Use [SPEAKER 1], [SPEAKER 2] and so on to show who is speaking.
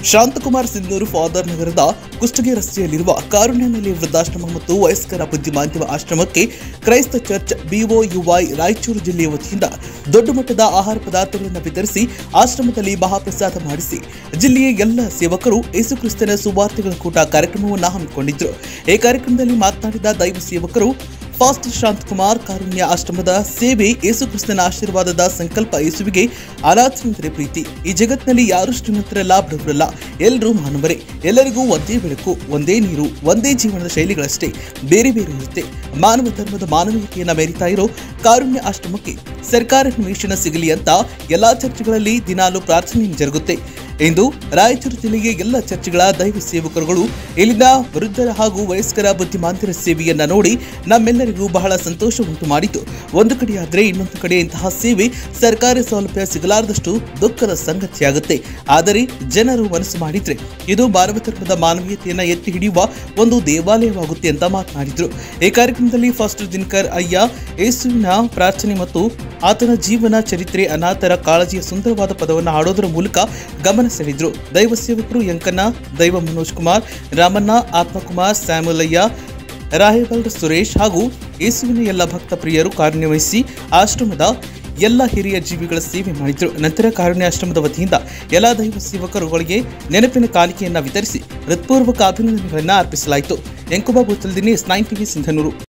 [SPEAKER 1] Shanthakumar Sindoor father ನಗರದ ಕುಷ್ಟಗಿ ರಸ್ತೆಯಲ್ಲಿರುವ ಕಾರುಣ್ಯನಲ್ಲಿ ವೃದ್ಧಾಶ್ರಮ ಮತ್ತು ವಯಸ್ಕರ ಬುದ್ಧಿಮಾಂದ್ಯಮ ಆಶ್ರಮಕ್ಕೆ ಕ್ರೈಸ್ತ ಚರ್ಚ್ ಬಿಒಯುವೈ ರಾಯಚೂರು ಜಿಲ್ಲೆಯ ವತಿಯಿಂದ ದೊಡ್ಡ ಮಟ್ಟದ ಆಹಾರ ಪದಾರ್ಥಗಳನ್ನು ವಿತರಿಸಿ ಆಶ್ರಮದಲ್ಲಿ ಮಹಾಪ್ರಸಾದ ಮಾಡಿಸಿ ಜಿಲ್ಲೆಯ ಎಲ್ಲ ಸೇವಕರು ಯೇಸುಕ್ರಿಸ್ತನ ಸುವಾರ್ತೆಗಳ ಕೂಟ ಕಾರ್ಯಕ್ರಮವನ್ನು ಹಮ್ಮಿಕೊಂಡಿದ್ದರು ಈ ಕಾರ್ಯಕ್ರಮದಲ್ಲಿ ಮಾತನಾಡಿದ ದೈವ ಸೇವಕರು ಫಾಸ್ಟ್ ಶಾಂತಕುಮಾರ್ ಕಾರುಣ್ಯ ಆಶ್ರಮದ ಸೇವೆ ಯೇಸುಕ್ರಿಸ್ತನ ಆಶೀರ್ವಾದದ ಸಂಕಲ್ಪ ಯೇಸುವಿಗೆ ಆರಾಧನೆಂದರೆ ಪ್ರೀತಿ ಈ ಜಗತ್ತಿನಲ್ಲಿ ಯಾರು ಶ್ರೀಮಂತರಲ್ಲ ಬಡವರಲ್ಲ ಎಲ್ಲರೂ ಮಾನವರೇ ಎಲ್ಲರಿಗೂ ಒಂದೇ ಬೆಳಕು ಒಂದೇ ನೀರು ಒಂದೇ ಜೀವನದ ಶೈಲಿಗಳಷ್ಟೇ ಬೇರೆ ಬೇರೆ ಇರುತ್ತೆ ಮಾನವ ಧರ್ಮದ ಮಾನವೀಯತೆಯನ್ನು ಮೆರಿತಾ ಇರೋ ಕಾರುಣ್ಯ ಆಶ್ರಮಕ್ಕೆ ಸರ್ಕಾರ ನಿವೇಶನ ಸಿಗಲಿ ಅಂತ ಎಲ್ಲಾ ಚರ್ಚ್ಗಳಲ್ಲಿ ದಿನಾಲು ಪ್ರಾರ್ಥನೆ ಜರುಗುತ್ತೆ ಇಂದು ರಾಯಚೂರು ಜಿಲ್ಲೆಯ ಎಲ್ಲ ಚರ್ಚ್ಗಳ ದೈವ ಸೇವಕರುಗಳು ಇಲ್ಲಿನ ವೃದ್ಧರ ಹಾಗೂ ವಯಸ್ಕರ ಬುದ್ಧಿಮಾಂತರ ಸೇವೆಯನ್ನ ನೋಡಿ ನಮ್ಮೆಲ್ಲರಿಗೂ ಬಹಳ ಸಂತೋಷ ಉಂಟು ಮಾಡಿತು ಒಂದು ಕಡೆಯಾದರೆ ಇನ್ನೊಂದು ಕಡೆ ಇಂತಹ ಸೇವೆ ಸರ್ಕಾರಿ ಸೌಲಭ್ಯ ಸಿಗಲಾರದಷ್ಟು ದುಃಖದ ಸಂಗತಿಯಾಗುತ್ತೆ ಆದರೆ ಜನರು ಮನಸ್ಸು ಮಾಡಿದ್ರೆ ಇದು ಮಾನವ ಧರ್ಮದ ಮಾನವೀಯತೆಯನ್ನ ಎತ್ತಿ ಹಿಡಿಯುವ ಒಂದು ದೇವಾಲಯವಾಗುತ್ತೆ ಅಂತ ಮಾತನಾಡಿದ್ರು ಈ ಕಾರ್ಯಕ್ರಮದಲ್ಲಿ ಫಾಸ್ಟರ್ ದಿನಕರ್ ಅಯ್ಯ ಯೇಸುವಿನ ಪ್ರಾರ್ಥನೆ ಮತ್ತು ಆತನ ಜೀವನ ಚರಿತ್ರೆ ಅನಾಥರ ಕಾಳಜಿಯ ಸುಂದರವಾದ ಪದವನ್ನು ಹಾಡೋದರ ಮೂಲಕ ಗಮನ ಸೆಳೆದ್ರು ದೈವ ಸೇವಕರು ಯಂಕನ್ನ ದೈವ ಮನೋಜ್ ಕುಮಾರ್ ರಾಮಣ್ಣ ಆತ್ಮಕುಮಾರ್ ಸ್ಯಾಮುಲಯ್ಯ ರಾಯಬಲ್ರ ಸುರೇಶ್ ಹಾಗೂ ಯೇಸುವಿನ ಎಲ್ಲ ಭಕ್ತ ಪ್ರಿಯರು ಕಾರ್ಯನಿರ್ವಹಿಸಿ ಆಶ್ರಮದ ಎಲ್ಲ ಹಿರಿಯ ಜೀವಿಗಳ ಸೇವೆ ಮಾಡಿದ್ರು ನಂತರ ಕಾರುಣ್ಯ ಆಶ್ರಮದ ವತಿಯಿಂದ ಎಲ್ಲ ದೈವ ಸೇವಕರುಗಳಿಗೆ ನೆನಪಿನ ಕಾಣಿಕೆಯನ್ನು ವಿತರಿಸಿ ಹೃತ್ಪೂರ್ವಕ ಅಭಿನಂದನೆಗಳನ್ನು ಅರ್ಪಿಸಲಾಯಿತು ಎಂಕುಬಾ ಬುತ್ತಲ್ದಿನಿ ಎಸ್ ನೈನ್ ಟಿವಿ ಸಿಂಧನೂರು